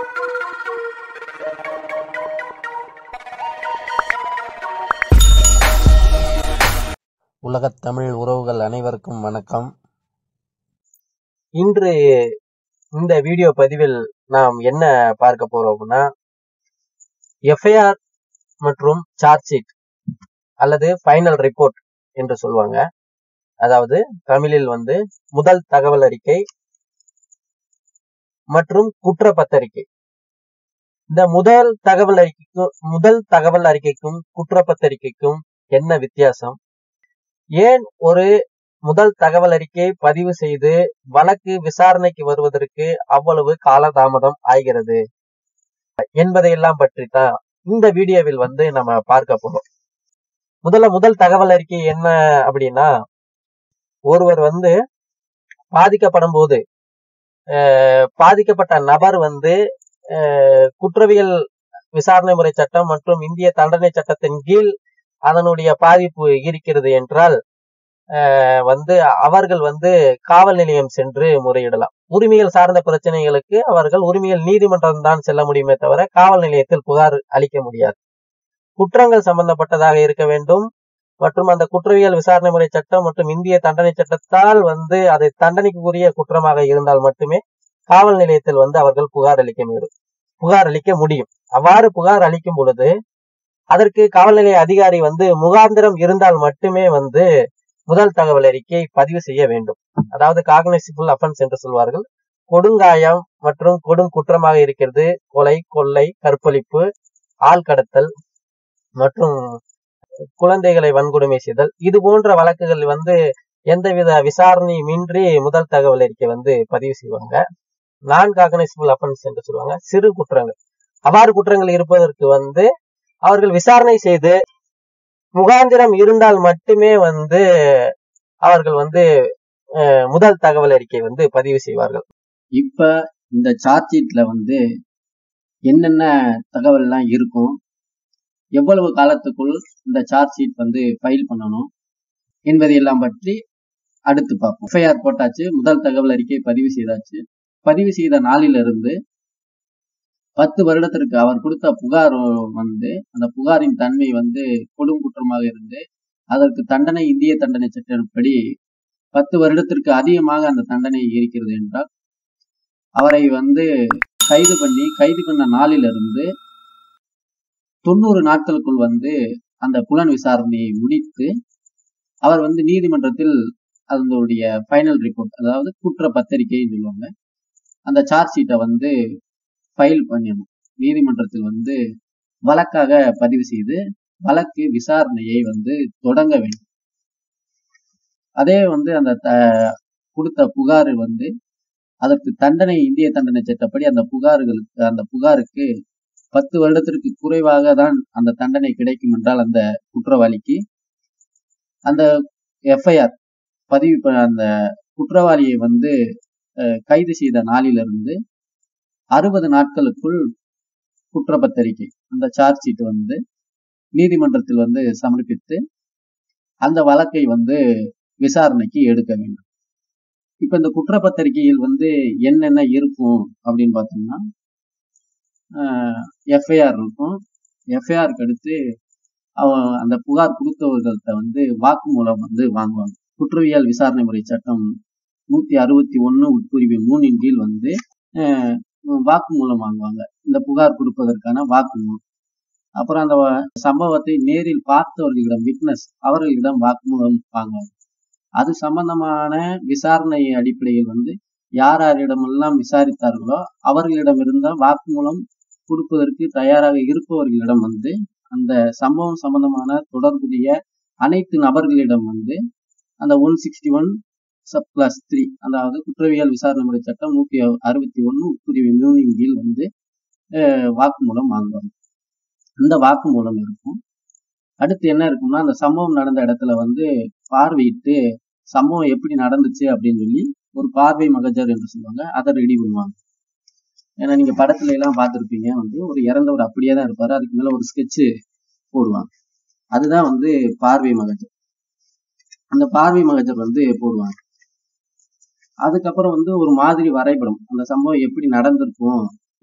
உலகத் தமிழ் உறவுகள் அனைவருக்கும் வணக்கம் இன்று இந்த வீடியோ பதிவில் நாம் என்ன பார்க்க போறோம்னா எஃப்ஐஆர் மற்றும் சார்ஜ் ஷீட் அல்லது ஃபைனல் ரிப்போர்ட் என்று சொல்லுவாங்க அதாவது தமிழில் வந்து முதல் தகவல் அறிக்கை மற்றும் குற்றப்பத்திரிகை இந்த முதல் தகவல் அறிக்கைக்கும் முதல் தகவல் அறிக்கைக்கும் குற்றப்பத்திரிகைக்கும் என்ன வித்தியாசம் ஏன் ஒரு முதல் தகவல் அறிக்கை பதிவு செய்து வழக்கு விசாரணைக்கு வருவதற்கு அவ்வளவு காலதாமதம் ஆகிறது என்பதையெல்லாம் பற்றி தான் இந்த வீடியோவில் வந்து நம்ம பார்க்க போறோம் முதல்ல முதல் தகவல் அறிக்கை என்ன அப்படின்னா ஒருவர் வந்து பாதிக்கப்படும் போது அஹ், பாதிக்கப்பட்ட நபர் வந்து அஹ், குற்றவியல் விசாரணை முறை சட்டம் மற்றும் இந்திய தண்டனை சட்டத்தின் கீழ் அதனுடைய பாதிப்பு இருக்கிறது என்றால் அஹ், வந்து அவர்கள் வந்து காவல் நிலையம் சென்று முறையிடலாம் உரிமைகள் சார்ந்த பிரச்சனைகளுக்கு அவர்கள் உரிமைகள் நீதிமன்றம் தான் செல்ல முடியுமே தவிர காவல் நிலையத்தில் புகார் அளிக்க முடியாது குற்றங்கள் சம்பந்தப்பட்டதாக இருக்க வேண்டும் மற்றும் அந்த குற்றவியல் விசாரணை முறை சட்டம் மற்றும் இந்திய தண்டனை சட்டத்தால் வந்து அது தண்டனைக்குரிய குற்றமாக இருந்தால் மட்டுமே காவல் நிலையத்தில் வந்து அவர்கள் புகார் அளிக்க முடியும் புகார் அளிக்க முடியும் அவ்வாறு புகார் அளிக்கும் பொழுது அதற்கு காவல் நிலைய அதிகாரி வந்து முகாந்திரம் இருந்தால் மட்டுமே வந்து முதல் தகவல் அறிக்கை பதிவு செய்ய வேண்டும் அதாவது காக்னைசிபிள் அஃபென்ஸ் என்று சொல்வார்கள் கொடுங்காயம் மற்றும் கொடும் குற்றமாக இருக்கிறது கொலை கொள்ளை கற்பழிப்பு ஆள் கடத்தல் மற்றும் குழந்தைகளை வன்கொடுமை செய்தல் இது போன்ற வழக்குகள் வந்து எந்தவித விசாரணையுமின்றி முதல் தகவல் அறிக்கை வந்து பதிவு செய்வாங்க நான் காக்னைசிபிள் அஃபென்ஸ் என்று சொல்லுவாங்க சிறு குற்றங்கள் அவ்வாறு குற்றங்கள் இருப்பதற்கு வந்து அவர்கள் விசாரணை செய்து முகாந்திரம் இருந்தால் மட்டுமே வந்து அவர்கள் வந்து அஹ், முதல் தகவல் அறிக்கை வந்து பதிவு செய்வார்கள் இப்ப இந்த சார்ஜ் ஷீட்ல வந்து என்னென்ன தகவல்லாம் இருக்கும் எவ்வளவு காலத்துக்குள் இந்த சார்ஜ் ஷீட் வந்து ஃபைல் பண்ணணும் என்பதையெல்லாம் பற்றி அடுத்து பார்ப்போம் எஃப்ஐஆர் போட்டாச்சு முதல் தகவல் அறிக்கை பதிவு செய்தாச்சு பதிவு செய்த நாளிலிருந்து பத்து வருடத்திற்கு அவர் கொடுத்த புகார் வந்து அந்த புகாரின் தன்மை வந்து கொடும் குற்றமாக இருந்து அதற்கு தண்டனை இந்திய தண்டனை சட்டப்படி பத்து வருடத்திற்கு அதிகமாக அந்த தண்டனை இருக்கிறது என்றால் அவரை வந்து கைது பண்ணி கைது பண்ண நாளிலிருந்து தொண்ணூறு நாட்களுக்குள் வந்து அந்த புலன் விசாரணையை முடித்து அவர் வந்து நீதிமன்றத்தில் அதனுடைய ஃபைனல் ரிப்போர்ட் அதாவது குற்ற பத்திரிகைன்னு சொல்லுவாங்க அந்த சார்ஜ் ஷீட்டை வந்து ஃபைல் பண்ணிடணும் நீதிமன்றத்தில் வந்து வழக்காக பதிவு செய்து வழக்கு விசாரணையை வந்து தொடங்க வேண்டும் அதே வந்து அந்த த- கொடுத்த புகார் வந்து அதற்கு தண்டனை இந்திய தண்டனை சட்டப்படி அந்த புகார்களுக்கு அந்த புகாருக்கு பத்து வருடத்திற்கு குறைவாக தான் அந்த தண்டனை கிடைக்கும் என்றால் அந்த குற்றவாளிக்கு அந்த எஃப்ஐஆர் பதிவு ப- அந்த குற்றவாளியை வந்து அஹ், கைது செய்த நாளிலிருந்து அறுபது நாட்களுக்குள் குற்றப்பத்திரிகை அந்த சார்ஜ் ஷீட் வந்து நீதிமன்றத்தில் வந்து சமர்ப்பித்து அந்த வழக்கை வந்து விசாரணைக்கு எடுக்க வேண்டும் இப்ப இந்த குற்றப்பத்திரிகையில் வந்து என்னென்ன இருக்கும் அப்படின்னு பார்த்தோம்னா எஃப்ஐஆர் இருக்கும் எஃப்ஐஆருக்கு அடுத்து அவன் அந்த புகார் கொடுத்தவர்கள்ட்ட வந்து வாக்குமூலம் வந்து வாங்குவாங்க குற்றவியல் விசாரணை முறை சட்டம் நூத்தி அறுபத்தி ஒன்னு உட்பிரிவு மூணின் கீழ் வந்து அஹ், வாக்குமூலம் வாங்குவாங்க இந்த புகார் கொடுப்பதற்கான வாக்குமூலம் அப்புறம் அந்த வ- சம்பவத்தை நேரில் பார்த்தவர்களிடம் விட்னஸ் அவர்களிடம் வாக்குமூலம் வாங்குவாங்க அது சம்பந்தமான விசாரணை அடிப்படையில் வந்து யார் யாரிடமெல்லாம் விசாரித்தார்களோ அவர்களிடம் இருந்த வாக்குமூலம் கொடுப்பதற்கு தயாராக இருப்பவர்களிடம் வந்து அந்த சம்பவம் சம்பந்தமான தொடர்புடைய அனைத்து நபர்களிடம் வந்து அந்த one sixty one sub class three அதாவது குற்றவியல் விசாரணை முறை சட்டம் நூத்தி அறுபத்தி ஒன்னு உட்பிரிவு மூணின் கீழ் வந்து அஹ், வாக்குமூலம் வாங்குவாங்க அந்த வாக்குமூலம் இருக்கும் அடுத்து என்ன இருக்கும்னா அந்த சம்பவம் நடந்த இடத்துல வந்து பார்வையிட்டு சம்பவம் எப்படி நடந்துச்சு அப்படின்னு சொல்லி ஒரு பார்வை மகஜர் என்று சொல்லுவாங்க அதை ரெடி பண்ணுவாங்க ஏன்னா நீங்க படத்துல எல்லாம் பார்த்திருப்பீங்க வந்து ஒரு இறந்தவர் அப்படியே தான் இருப்பாரு அதுக்கு மேல ஒரு ஸ்கெட்ச் போடுவாங்க அதுதான் வந்து பார்வை மகஜர் அந்த பார்வை மகஜர் வந்து போடுவாங்க அதுக்கப்புறம் வந்து ஒரு மாதிரி வரைபடம் அந்த சம்பவம் எப்படி நடந்திருக்கும்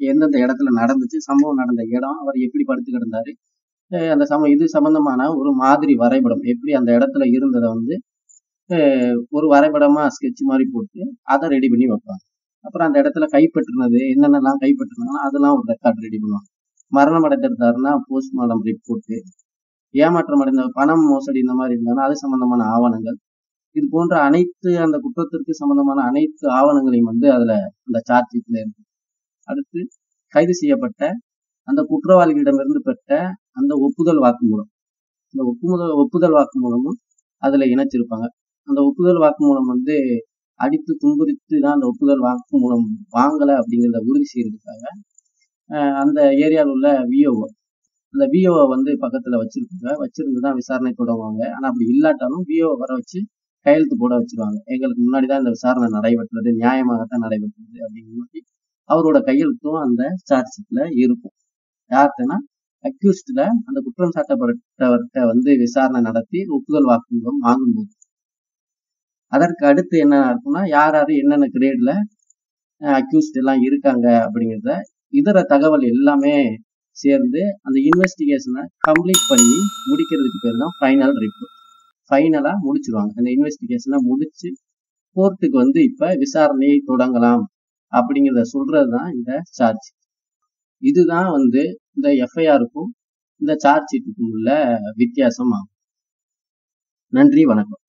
எந்தெந்த இடத்துல நடந்துச்சு சம்பவம் நடந்த இடம் அவர் எப்படி படுத்து கிடந்தாரு அஹ் அந்த சம இது சம்பந்தமான ஒரு மாதிரி வரைபடம் எப்படி அந்த இடத்துல இருந்ததை வந்து அஹ் ஒரு வரைபடமா ஸ்கெட்ச் மாதிரி போட்டு அதை ரெடி பண்ணி வைப்பாங்க அப்புறம் அந்த இடத்துல கைப்பற்றினது என்னென்னலாம் கைப்பற்றினாங்களோ அதெல்லாம் ஒரு ரெக்கார்ட் ரெடி பண்ணுவாங்க மரணம் அடைந்திருந்தாருன்னா போஸ்ட்மார்டம் ரிப்போர்ட்டு ஏமாற்றம் அடைந்த பணம் மோசடி இந்த மாதிரி இருந்தாலும் அது சம்பந்தமான ஆவணங்கள் இது போன்ற அனைத்து அந்த குற்றத்திற்கு சம்பந்தமான அனைத்து ஆவணங்களையும் வந்து அதுல அந்த சார்ஜ் ஷீட்ல இருக்கு அடுத்து கைது செய்யப்பட்ட அந்த குற்றவாளிகளிடமிருந்து பெற்ற அந்த ஒப்புதல் வாக்குமூலம் அந்த ஒப்புதல் ஒப்புதல் வாக்குமூலமும் அதுல இணைச்சிருப்பாங்க அந்த ஒப்புதல் வாக்குமூலம் வந்து அடித்து துன்புறுத்தி தான் அந்த ஒப்புதல் வாக்குமூலம் வாங்கலை அப்படிங்கிறத உறுதி செய்யறதுக்காக அஹ் அந்த ஏரியாவில் உள்ள விஓஓ அந்த விஓவை வந்து பக்கத்துல வச்சிருக்காங்க வச்சிருந்து தான் விசாரணை தொடங்குவாங்க ஆனா அப்படி இல்லாட்டாலும் விஓவை வர வச்சு கையெழுத்து போட வச்சிருவாங்க எங்களுக்கு முன்னாடி தான் இந்த விசாரணை நடைபெற்றது நியாயமாகத்தான் நடைபெற்றது அப்படிங்கிற மாதிரி அவரோட கையெழுத்தும் அந்த சார்ஜ் ஷீட்ல இருக்கும் யார்கிட்டனா அக்யூஸ்ட்ல அந்த குற்றம் சாட்டப்பட்டவர்கிட்ட வந்து விசாரணை நடத்தி ஒப்புதல் வாக்குமூலம் வாங்கும்போது அதற்கு அடுத்து என்ன இருக்கும்னா யார் யாரு என்னென்ன கிரேட்ல அக்யூஸ்ட் எல்லாம் இருக்காங்க அப்படிங்கிறத இதர தகவல் எல்லாமே சேர்ந்து அந்த இன்வெஸ்டிகேஷனை கம்ப்ளீட் பண்ணி முடிக்கிறதுக்கு பேர் தான் ஃபைனல் ரிப்போர்ட் ஃபைனலா முடிச்சிருவாங்க அந்த இன்வெஸ்டிகேஷனை முடிச்சு கோர்ட்டுக்கு வந்து இப்ப விசாரணையை தொடங்கலாம் அப்படிங்கிறத சொல்றது தான் இந்த சார்ஜ் இதுதான் வந்து இந்த எஃப்ஐஆருக்கும் இந்த சார்ஜ் ஷீட்டுக்கும் உள்ள வித்தியாசம் ஆகும் நன்றி வணக்கம்